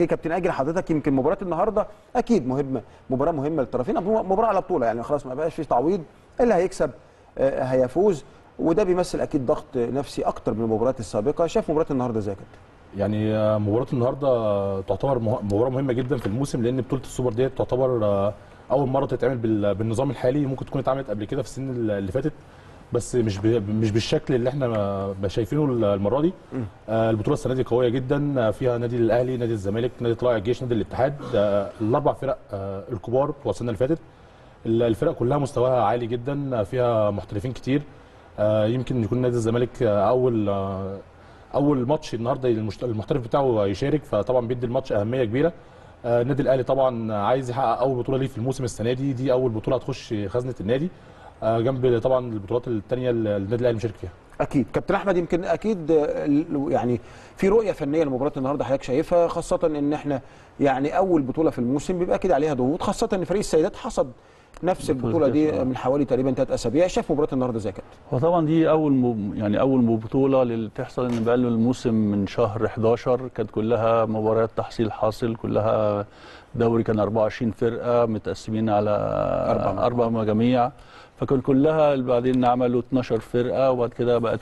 كابتن اجل حضرتك يمكن مباراه النهارده اكيد مهمه مباراه مهمه للطرفين مباراه على بطوله يعني خلاص ما بقاش في تعويض اللي هيكسب آه، هيفوز وده بيمثل اكيد ضغط نفسي اكتر من المباريات السابقه شاف مباراه النهارده ازاي يا كابتن يعني آه، مباراة النهارده آه، تعتبر مه- مباراة مهمة جدا في الموسم لأن بطولة السوبر ديت تعتبر آه، أول مرة تتعمل بال- بالنظام الحالي ممكن تكون اتعملت قبل كده في السنين اللي فاتت بس مش ب- مش بالشكل اللي احنا ما- ما شايفينه المرة دي آه، البطولة السنة دي قوية جدا آه، فيها نادي الأهلي نادي الزمالك نادي طلائع الجيش نادي الاتحاد آه، الأربع فرق آه، الكبار بتوع السنة اللي فاتت ال- الفرق كلها مستواها عالي جدا آه، فيها محترفين كتير آه، يمكن يكون نادي الزمالك آه، اول آه، اول ماتش النهارده المشت- المحترف بتاعه يشارك فطبعا بيدي الماتش اهميه كبيره آه، النادي الاهلي طبعا عايز يحقق اول بطوله ليه في الموسم السنه دي دي اول بطوله هتخش خزنه النادي آه، جنب طبعا البطولات الثانيه اللي النادي الاهلي مشارك فيها اكيد كابتن احمد يمكن اكيد آه، ال- يعني في رؤيه فنيه لمباراه النهارده حضرتك شايفها خاصه ان احنا يعني اول بطوله في الموسم بيبقى اكيد عليها ضغوط خاصه ان فريق السيدات حصد نفس البطوله دي من حوالي تقريبا ثلاث اسابيع شاف مباراه النهارده ازاي يا كابتن وطبعا دي اول م... يعني اول بطوله اللي تحصل ان بقى له الموسم من شهر 11 كانت كلها مباريات تحصيل حاصل كلها دوري كان 24 فرقه متقسمين على أربع اربع مجاميع فكان كلها بعدين عملوا 12 فرقه وبعد كده بقت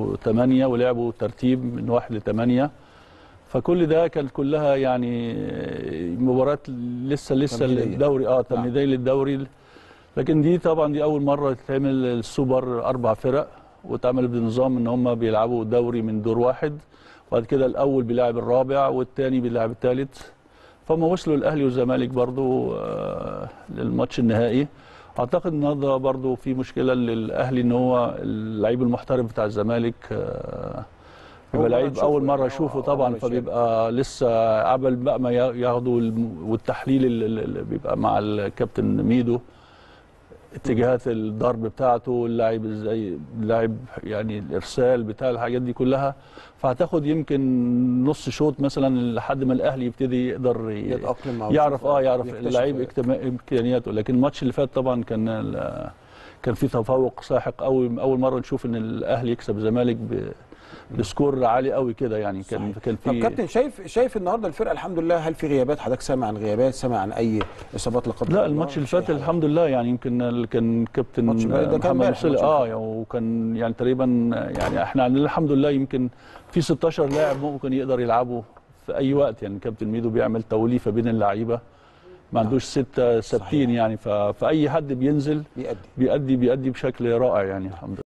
8 ولعبوا ترتيب من 1 ل 8 فكل ده كانت كلها يعني مباريات لسه لسه تمهيدية. الدوري اه تمهيديه للدوري لكن دي طبعا دي اول مره تتعمل السوبر اربع فرق واتعمل بنظام ان هم بيلعبوا دوري من دور واحد وبعد كده الاول بيلعب الرابع والثاني بيلعب الثالث فهم وصلوا الاهلي والزمالك برضو آه، للماتش النهائي اعتقد النهارده برضو في مشكله للاهلي ان هو اللعيب المحترف بتاع الزمالك آه، أول بيبقى مرة لعيب نشوفه اول مره يعني، اشوفه أول طبعا مرة يشارك. فبيبقى لسه قبل بقى ما ياخدوا الم- والتحليل اللي اللي بيبقى مع الكابتن ميدو اتجاهات الضرب بتاعته اللاعب ازاي اللاعب يعني الارسال بتاع الحاجات دي كلها فهتاخد يمكن نص شوط مثلا لحد ما الاهلي يبتدي يقدر ي- يتاقلم مع يعرف اه يعرف يكتشف اللعيب اكتما- امكانياته لكن الماتش اللي فات طبعا كان ال- كان في تفوق ساحق قوي اول مره نشوف ان الاهلي يكسب الزمالك ب- بسكور عالي قوي كده يعني كان كان طب في كابتن شايف شايف النهارده الفرقه الحمد لله هل في غيابات حضرتك سامع عن غيابات سامع عن اي اصابات لا قدر الله لا الماتش اللي مفيش أي فات حاجة؟ الحمد لله يعني يمكن ال- كان كابتن ماتش امبارح ده كان محمد امبارح مصلي ماتش اه يعني وكان يعني تقريبا يعني احنا عندنا الحمد لله يمكن في 16 لاعب ممكن يقدر يلعبوا في اي وقت يعني كابتن ميدو بيعمل توليفه بين اللعيبه ما عندوش ستة ثابتين يعني ف- فاي حد بينزل بيأدي بيأدي بيأدي بشكل رائع يعني الحمد لله